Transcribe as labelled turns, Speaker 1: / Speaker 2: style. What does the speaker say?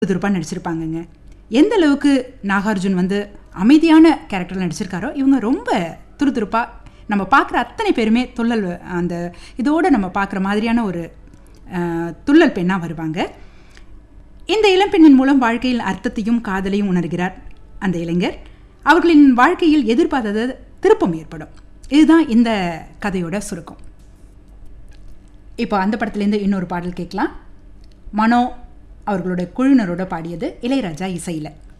Speaker 1: துருப்பாக நடிச்சிருப்பாங்கங்க எந்த அளவுக்கு நாகார்ஜுன் வந்து அமைதியான கேரக்டரில் நடிச்சிருக்காரோ இவங்க ரொம்ப துருதுருப்பாக நம்ம பார்க்குற அத்தனை பேருமே துள்ளல் அந்த இதோடு நம்ம பார்க்குற மாதிரியான ஒரு அஹ், துள்ளல் பெண்ணாக வருவாங்க இந்த இளம்பெண்ணின் மூலம் வாழ்க்கையில் அர்த்தத்தையும் காதலையும் உணர்கிறார் அந்த இளைஞர் அவர்களின் வாழ்க்கையில் எதிர்பார்த்தது திருப்பம் ஏற்படும் இதுதான் இந்த கதையோட சுருக்கம் இப்போ அந்த படத்துலேருந்து இன்னொரு பாடல் கேட்கலாம் மனோ அவர்களோட குழுவினரோட பாடியது இளையராஜா இசையில்